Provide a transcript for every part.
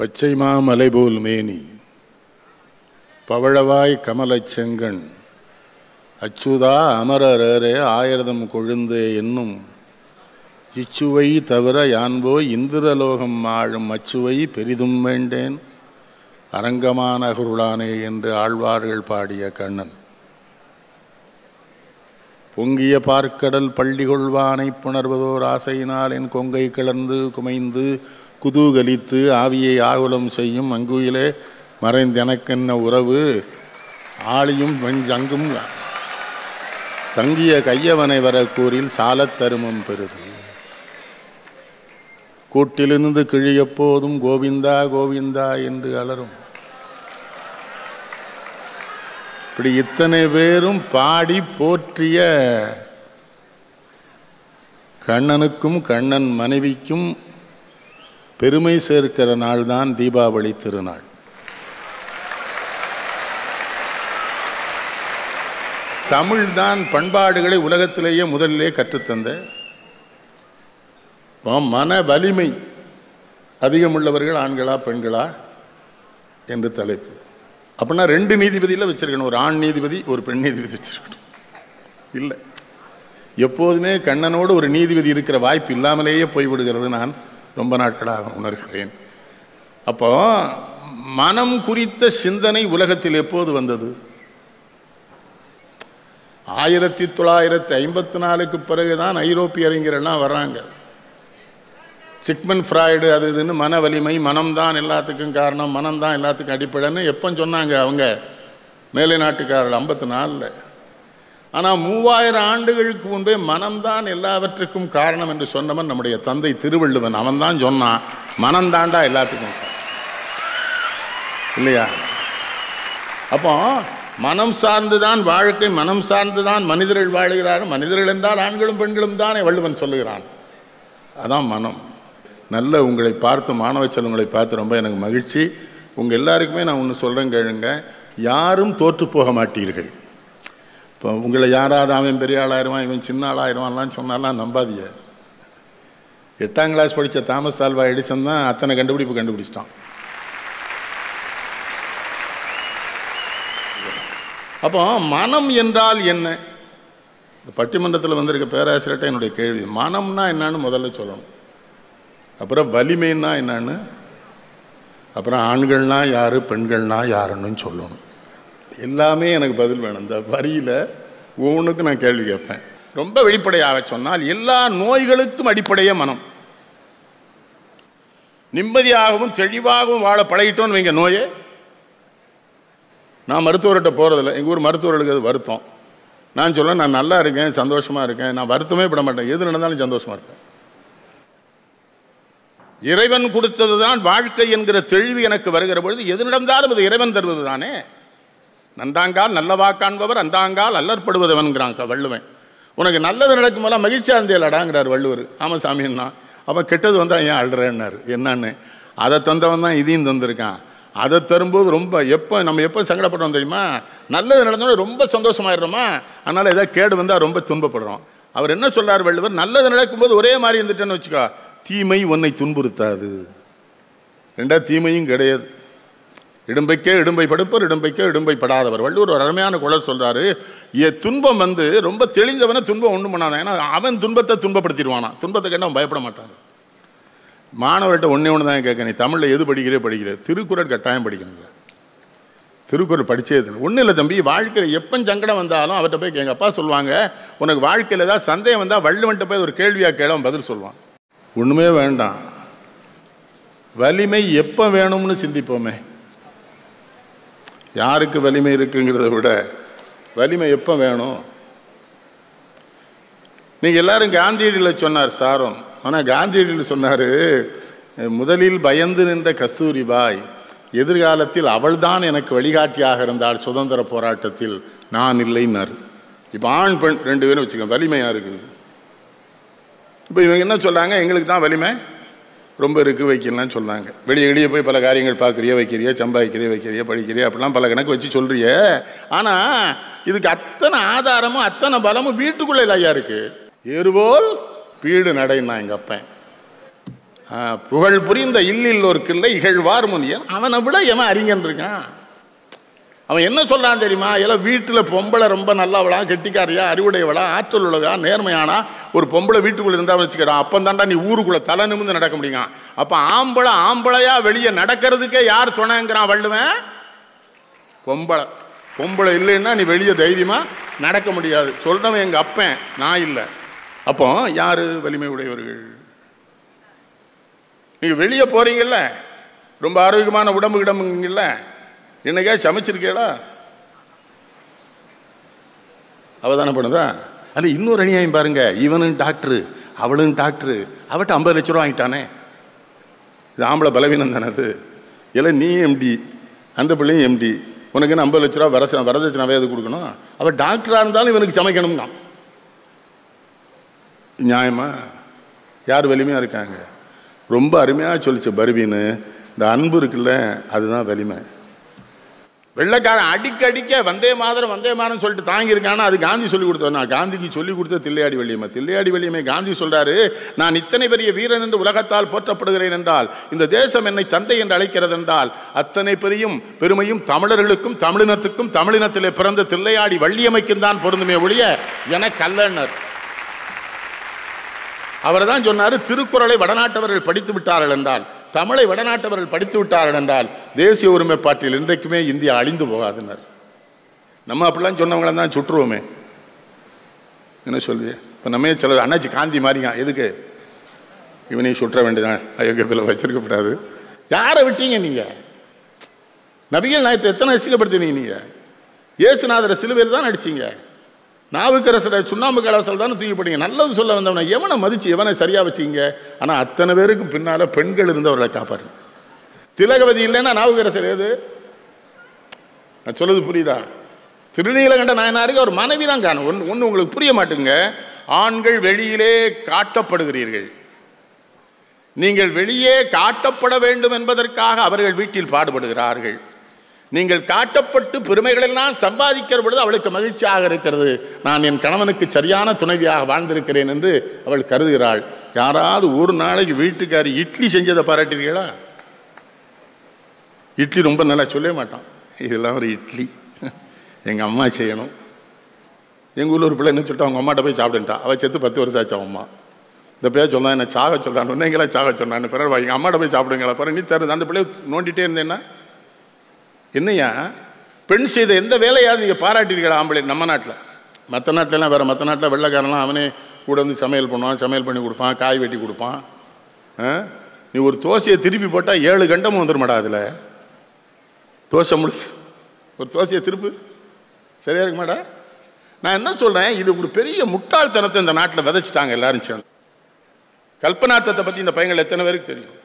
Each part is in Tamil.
பச்சை மாமலை போல் மேனி பவழவாய் கமலச் செங்கண் அச்சுதா அமரரே ஆயிரதம் கொழுந்தே என்னும் இச்சுவை தவிர யான்போய் இந்திரலோகம் ஆழும் அச்சுவை பெரிதும் வேண்டேன் அரங்கமான அருளானே என்று ஆழ்வார்கள் பாடிய கண்ணன் பொங்கிய பார்க்கடல் பள்ளி கொள்வானை புணர்வதோர் ஆசையினால் என் கொங்கை கிளர்ந்து குமைந்து குதூகலித்து ஆவியை ஆகுலம் செய்யும் அங்குயிலே மறைந்தெனக்கென்ன உறவு ஆளியும் வெஞ்சங்கும் தங்கிய கையவனை வர கூறில் சாலத் தருமம் பெறுது கூட்டிலிருந்து கிழியப்போதும் கோவிந்தா கோவிந்தா என்று அலரும் இப்படி இத்தனை பேரும் பாடி போற்றிய கண்ணனுக்கும் கண்ணன் மனைவிக்கும் பெருமை சேர்க்கிற நாள்தான் தீபாவளி திருநாள் தமிழ்தான் பண்பாடுகளை உலகத்திலேயே முதலிலே கற்றுத்தந்த மன வலிமை அதிகமுள்ளவர்கள் ஆண்களா பெண்களா என்று தலைப்பு அப்படின்னா ரெண்டு நீதிபதியில் வச்சிருக்கணும் ஒரு ஆண் நீதிபதி ஒரு பெண் நீதிபதி வச்சிருக்கணும் இல்லை எப்போதுமே கண்ணனோடு ஒரு நீதிபதி இருக்கிற வாய்ப்பு இல்லாமலேயே போய்விடுகிறது நான் ரொம்ப நாட்களாக உணர்கிறேன் அப்போ மனம் குறித்த சிந்தனை உலகத்தில் எப்போது வந்தது ஆயிரத்தி தொள்ளாயிரத்தி ஐம்பத்தி நாலுக்கு பிறகுதான் ஐரோப்பிய அறிஞரெல்லாம் வர்றாங்க சிக்மன் ஃப்ராய்டு அது இதுன்னு மன வலிமை மனம்தான் எல்லாத்துக்கும் காரணம் மனம்தான் எல்லாத்துக்கும் அடிப்படைன்னு எப்போ சொன்னாங்க அவங்க மேலை நாட்டுக்காரர்கள் ஐம்பத்தி நாலில் ஆனால் மூவாயிரம் ஆண்டுகளுக்கு முன்பே மனம்தான் எல்லாவற்றுக்கும் காரணம் என்று சொன்னவன் நம்முடைய தந்தை திருவள்ளுவன் அவன் தான் சொன்னான் மனம்தாண்டா எல்லாத்துக்கும் காரணம். இல்லையா அப்போ மனம் சார்ந்துதான் வாழ்க்கை மனம் சார்ந்துதான் மனிதர்கள் வாழுகிறார்கள் மனிதர்கள் என்றால் ஆண்களும் பெண்களும் தானே வள்ளுவன் சொல்லுகிறான் அதான் மனம் நல்ல உங்களை பார்த்து மாணவ செல்வங்களை பார்த்து ரொம்ப எனக்கு மகிழ்ச்சி உங்கள் எல்லாருக்குமே நான் ஒன்று சொல்கிறேன் கேளுங்க யாரும் தோற்று போக மாட்டீர்கள் இப்போ உங்களை யாராவது அவன் பெரிய ஆளாயிருவான் இவன் சின்ன ஆளாயிருவான்லாம் சொன்னாலாம் நம்பாதீங்க எட்டாம் கிளாஸ் படித்த தாமஸ் ஆல்வா எடிசன் தான் அத்தனை கண்டுபிடிப்பு கண்டுபிடிச்சிட்டான் அப்போ மனம் என்றால் என்ன இந்த பட்டிமன்றத்தில் வந்திருக்க பேராசிரியர்கிட்ட என்னுடைய கேள்வி மனம்னா என்னன்னு முதல்ல சொல்லணும் அப்புறம் வலிமைன்னா என்னன்னு அப்புறம் ஆண்கள்னா யார் பெண்கள்னா யாருன்னு சொல்லணும் எல்லாமே எனக்கு பதில் வேணும் இந்த வரியில் ஒவ்வொன்றுக்கும் நான் கேள்வி கேட்பேன் ரொம்ப வெளிப்படையாக சொன்னால் எல்லா நோய்களுக்கும் அடிப்படையே மனம் நிம்மதியாகவும் தெளிவாகவும் வாழ பழகிட்டோன்னு வைங்க நோயே நான் மருத்துவர்கிட்ட போகிறதில்ல எங்கள் ஊர் மருத்துவர்களுக்கு அது வருத்தம் நான் சொல்ல நான் நல்லா இருக்கேன் சந்தோஷமாக இருக்கேன் நான் வருத்தமே பட மாட்டேன் எது நடந்தாலும் சந்தோஷமாக இருப்பேன் இறைவன் கொடுத்தது தான் வாழ்க்கை என்கிற தெளிவு எனக்கு வருகிற பொழுது எது நடந்தாலும் அது இறைவன் தருவது தானே நன்றாங்கால் நல்லவா காண்பவர் அந்தாங்கால் அல்லற்படுவதவன்கிறான் க- வள்ளுவன் உனக்கு நல்லது நடக்கும் போல மகிழ்ச்சியாக இருந்தேலடாங்கிறார் வள்ளுவர் ஆமாம் சாமின்னா அவன் கெட்டது வந்தால் ஏன் அழுறேன்னாரு என்னன்னு அதை தந்தவன் தான் இதையும் தந்திருக்கான் அதை தரும்போது ரொம்ப எப்போ நம்ம எப்போ சங்கடப்படுறோம் தெரியுமா நல்லது நடந்தோட ரொம்ப சந்தோஷமாயிடுறோமா அதனால் ஏதாவது கேடு வந்தால் ரொம்ப துன்பப்படுறோம் அவர் என்ன சொல்றார் வள்ளுவர் நல்லது நடக்கும்போது ஒரே மாதிரி இருந்துட்டேன்னு வச்சுக்கோ தீமை உன்னை துன்புறுத்தாது ரெண்டா தீமையும் கிடையாது இடும்பைக்கே இடும்பை படுப்பர் இடும்பைக்கே இடும்பை படாதவர் வள்ளுவர் ஒரு அருமையான குழல் சொல்றாரு எ துன்பம் வந்து ரொம்ப தெளிஞ்சவனை துன்பம் ஒன்றும் பண்ணாதான் ஏன்னா அவன் துன்பத்தை துன்பப்படுத்திடுவானா துன்பத்தை கண்டு அவன் பயப்பட மாட்டான் மாணவர்கிட்ட ஒன்றே ஒன்று தான் கேட்க நீ தமிழில் எது படிக்கிறே படிக்கிற திருக்குறள் கட்டாயம் படிக்கணுங்க திருக்குறள் படிச்சே ஒன்றும் இல்லை தம்பி வாழ்க்கையில் எப்போ சங்கடம் வந்தாலும் அவர்கிட்ட போய் எங்கள் அப்பா சொல்லுவாங்க உனக்கு வாழ்க்கையில் ஏதாவது சந்தேகம் வந்தால் வள்ளுவன்ட்ட போய் ஒரு கேள்வியாக கேள அவன் பதில் சொல்லுவான் ஒன்றுமே வேண்டாம் வலிமை எப்போ வேணும்னு சிந்திப்போமே யாருக்கு வலிமை இருக்குங்கிறத விட வலிமை எப்போ வேணும் நீங்கள் எல்லாரும் காந்தியடியில் சொன்னார் சாரம் ஆனால் காந்தியடியில் சொன்னார் முதலில் பயந்து நின்ற கஸ்தூரிபாய் எதிர்காலத்தில் அவள்தான் எனக்கு வழிகாட்டியாக இருந்தாள் சுதந்திர போராட்டத்தில் நான் இல்லைன்னார் இப்போ ஆண் பெண் ரெண்டு பேரும் வச்சுக்கோங்க வலிமையாக இருக்குது இப்போ இவங்க என்ன சொல்கிறாங்க எங்களுக்கு தான் வலிமை ரொம்ப இருக்கு வைக்கலாம் சொன்னாங்க வெளியே வெளியே போய் பல காரியங்கள் பார்க்குறிய வைக்கிறிய சம்பாதிக்கிறிய வைக்கிறிய படிக்கிறிய அப்படிலாம் பல கணக்கு வச்சு சொல்றிய ஆனால் இதுக்கு அத்தனை ஆதாரமும் அத்தனை பலமும் வீட்டுக்குள்ளே ஐயா இருக்கு ஏறுபோல் பீடு நடைன்னா எங்கள் அப்பன் ஆ, புகழ் புரிந்த இல்லில் ஒரு கிள்ளை இகழ்வார் முனியன் அவனை விட எவன் அறிஞன் இருக்கான் அவன் என்ன சொல்றான் தெரியுமா எல்லாம் வீட்டில் பொம்பளை ரொம்ப நல்லவளா கெட்டிக்காரியா அறிவுடையவளா ஆற்றல் உள்ளதா நேர்மையானா ஒரு பொம்பளை வீட்டுக்குள்ள இருந்தா வச்சுக்கிறான் அப்போ தாண்டா நீ ஊருக்குள்ள தலை நிமிந்து நடக்க முடியுங்க அப்போ ஆம்பளை ஆம்பளையா வெளியே நடக்கிறதுக்கே யார் துணைங்கிறான் வள்ளுவன் பொம்பளை பொம்பளை இல்லைன்னா நீ வெளியே தைரியமா நடக்க முடியாது சொல்றவன் எங்க அப்பன் நான் இல்லை அப்போ யாரு வலிமை உடையவர்கள் நீங்க வெளியே போறீங்கல்ல ரொம்ப ஆரோக்கியமான உடம்பு கிடம்புங்கல்ல என்னைக்கா சமைச்சிருக்கீங்களா அவ தானே பண்ணுதா அது இன்னொரு அநியாயம் பாருங்க இவனும் டாக்டரு அவளும் டாக்டரு அவட்ட ஐம்பது லட்ச ரூபா வாங்கிட்டானே இது ஆம்பளை பலவீனம் தானே அது இல்லை நீ எம்டி அந்த பிள்ளையும் எம்டி உனக்கு என்ன ஐம்பது லட்ச ரூபா வரச வரதட்சணாவே அது கொடுக்கணும் அவள் டாக்டராக இருந்தாலும் இவனுக்கு சமைக்கணும்னா நியாயமா யார் வலிமையாக இருக்காங்க ரொம்ப அருமையாக சொல்லிச்சு பர்வீனு இந்த அன்பு இருக்குல்ல அதுதான் வலிமை வெள்ளைக்காரன் அடிக்கடிக்க வந்தே மாதரம் வந்தே மாதரம் சொல்லிட்டு தாங்கியிருக்கானா அது காந்தி சொல்லி கொடுத்தவன் நான் காந்திக்கு சொல்லி கொடுத்த தில்லையாடி வள்ளியம்மை தில்லையாடி வள்ளியம்மை காந்தி சொல்றாரு நான் இத்தனை பெரிய வீரன் என்று உலகத்தால் போற்றப்படுகிறேன் என்றால் இந்த தேசம் என்னை தந்தை என்று அழைக்கிறது என்றால் அத்தனை பெரியும் பெருமையும் தமிழர்களுக்கும் தமிழினத்துக்கும் தமிழினத்திலே பிறந்த தில்லையாடி வள்ளியம்மைக்கும் தான் பொருந்துமே ஒழிய என கல்லணர் அவர் தான் சொன்னார் திருக்குறளை வடநாட்டவர்கள் படித்து விட்டார்கள் என்றால் தமிழை வடநாட்டவர்கள் படித்து விட்டார்கள் என்றால் தேசிய ஒருமைப்பாட்டில் இன்றைக்குமே இந்தியா அழிந்து போகாதுனர் நம்ம அப்படிலாம் சொன்னவங்கள தான் சுற்றுவோமே என்ன சொல்லுது இப்போ நம்ம சில அண்ணாச்சி காந்தி மாதிரிங்க எதுக்கு இவனையும் சுற்ற வேண்டியதான் அயோக்கிய பிள்ளை வச்சிருக்கப்படாது யாரை விட்டீங்க நீங்கள் நபிகள் நாயத்தை எத்தனை அசிங்கப்படுத்தினீங்க நீங்கள் இயேசுநாதரை சிலுவையில் தான் அடிச்சீங்க நாவுக்கரசரை சுண்ணாம்பு கலவசல் தானே தூக்கி போட்டீங்க நல்லது சொல்ல வந்தவனை எவனை மதிச்சு எவனை சரியா வச்சீங்க ஆனால் அத்தனை பேருக்கும் பின்னால பெண்கள் இருந்தவர்களை காப்பாரு திலகவதி இல்லைன்னா நாவுக்கரசர் ஏது நான் சொல்லுது புரியுதா திருநீலகண்ட நாயனாருக்கு ஒரு மனைவி தான் காணும் ஒன்று ஒன்று உங்களுக்கு புரிய மாட்டுங்க ஆண்கள் வெளியிலே காட்டப்படுகிறீர்கள் நீங்கள் வெளியே காட்டப்பட வேண்டும் என்பதற்காக அவர்கள் வீட்டில் பாடுபடுகிறார்கள் நீங்கள் காட்டப்பட்டு பெருமைகளெல்லாம் சம்பாதிக்கிற பொழுது அவளுக்கு மகிழ்ச்சியாக இருக்கிறது நான் என் கணவனுக்கு சரியான துணைவியாக வாழ்ந்திருக்கிறேன் என்று அவள் கருதுகிறாள் யாராவது ஒரு நாளைக்கு வீட்டுக்காரி இட்லி செஞ்சதை பாராட்டிருக்கீங்களா இட்லி ரொம்ப நல்லா சொல்லவே மாட்டான் இதெல்லாம் ஒரு இட்லி எங்கள் அம்மா செய்யணும் எங்கள் ஊரில் ஒரு பிள்ளை என்ன சொல்லிட்டு அவங்க அம்மாட்ட போய் சாப்பிடுன்ட்டா அவள் செத்து பத்து வருஷம் ஆச்சு அவன் அம்மா இந்த பேர் சொன்னா என்ன சாக சொல்றான் உன்னைங்களா சாக சொன்னான்னு பிறகு எங்கள் அம்மாட்ட போய் சாப்பிடுங்களா பிறகு நீ தருது அந்த பிள்ளைய நோண்டிட்டே இருந்தேன்னா என்னையா பெண் செய்த எந்த வேலையாவது நீங்கள் பாராட்டிருக்கீங்களா ஆம்பளை நம்ம நாட்டில் மற்ற நாட்டிலலாம் வேறு மற்ற நாட்டில் வெள்ளைக்காரன்லாம் அவனே கூட வந்து சமையல் பண்ணுவான் சமையல் பண்ணி கொடுப்பான் காய் வெட்டி கொடுப்பான் ஆ? நீ ஒரு தோசையை திருப்பி போட்டால் ஏழு கண்டமும் வந்துருமாடா அதில் தோசை முடிச்சு ஒரு தோசையை திருப்பு சரியா இருக்குமாடா நான் என்ன சொல்கிறேன் இது ஒரு பெரிய முட்டாள்தனத்தை இந்த நாட்டில் விதைச்சிட்டாங்க எல்லாரும் சேர்ந்து கல்பனாத்தத்தை பற்றி இந்த பையங்கள் எத்தனை பேருக்கு தெரியும்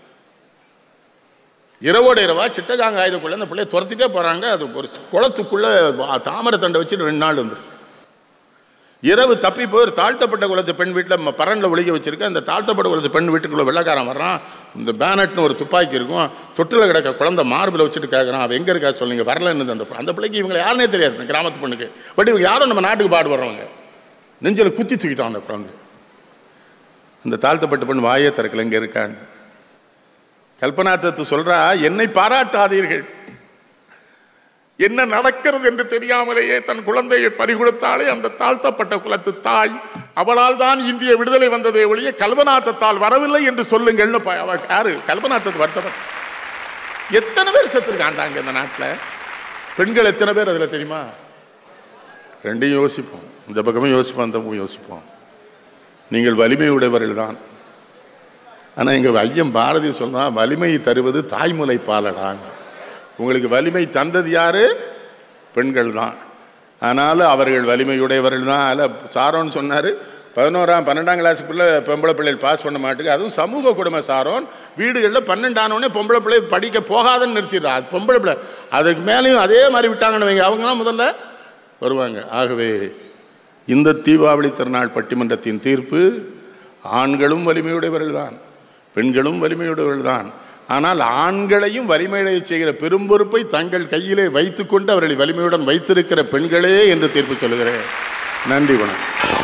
இரவோட இரவா சிட்டகாங்க ஆயுதக்குள்ள அந்த பிள்ளைய துரத்திட்டே போகிறாங்க அது ஒரு குளத்துக்குள்ளே தாமரை தண்டை வச்சுட்டு ரெண்டு நாள் வந்துரு இரவு தப்பி போய் ஒரு தாழ்த்தப்பட்ட குலத்து பெண் வீட்டில் பரனில் ஒழிக்க வச்சிருக்க அந்த தாழ்த்தப்பட்ட குலத்து பெண் வீட்டுக்குள்ளே வெள்ளக்காரன் வர்றான் இந்த பேனட்னு ஒரு துப்பாக்கி இருக்கும் தொட்டில் கிடக்க குழந்தை மார்பில் வச்சுட்டு கேட்குறான் அவன் எங்கே இருக்கா சொல்லுங்க வரலன்னு அந்த அந்த பிள்ளைக்கு இவங்களை யாருனே தெரியாது இந்த கிராமத்து பெண்ணுக்கு பட் இவங்க யாரும் நம்ம நாட்டுக்கு பாடு வர்றவங்க நெஞ்சில் குத்தி தூக்கிட்டான் அந்த குழந்தை அந்த தாழ்த்தப்பட்ட பெண் வாயே திறக்கல இங்கே இருக்கான்னு கல்பனாத்தத்து சொல்றா என்னை பாராட்டாதீர்கள் என்ன நடக்கிறது என்று தெரியாமலேயே தன் குழந்தையை பறிகொடுத்தாலே அந்த தாழ்த்தப்பட்ட குலத்து தாய் அவளால் தான் இந்திய விடுதலை வந்ததே ஒழிய கல்பனாத்தத்தால் வரவில்லை என்று சொல்லுங்கள்னு ப- அவ யாரு கல்பனாத்தத்து வருத்தம் எத்தனை பேர் செத்துருக்காண்டாங்க இந்த நாட்டில் பெண்கள் எத்தனை பேர் அதில் தெரியுமா ரெண்டையும் யோசிப்போம் இந்த பக்கமும் யோசிப்போம் அந்த பக்கமும் யோசிப்போம் நீங்கள் வலிமை உடையவர்கள் தான் ஆனால் எங்கள் ஐயம் பாரதி சொன்னா வலிமை தருவது தாய்முலை பாலடாங்க உங்களுக்கு வலிமை தந்தது யாரு பெண்கள் தான் ஆனாலும் அவர்கள் வலிமையுடையவர்கள் தான் அதில் சாரோன்னு சொன்னார் பதினோராம் பன்னெண்டாம் கிளாஸுக்குள்ளே பொம்பளை பிள்ளைகள் பாஸ் பண்ண மாட்டுக்கு அதுவும் சமூக குடும்ப சாரோன் வீடுகளில் பன்னெண்டானோடனே பொம்பளை பிள்ளை படிக்க போகாதன்னு நிறுத்திடுறா அது பொம்பளை பிள்ளை அதுக்கு மேலேயும் அதே மாதிரி விட்டாங்கன்னு வைங்க அவங்க தான் முதல்ல வருவாங்க ஆகவே இந்த தீபாவளி திருநாள் பட்டிமன்றத்தின் தீர்ப்பு ஆண்களும் வலிமையுடையவர்கள் தான் பெண்களும் வலிமையுடையவர்கள் தான் ஆனால் ஆண்களையும் வலிமையுடைய செய்கிற பெரும் பொறுப்பை தங்கள் கையிலே வைத்துக்கொண்டு அவர்களை வலிமையுடன் வைத்திருக்கிற பெண்களே என்று தீர்ப்பு சொல்கிறேன் நன்றி வணக்கம்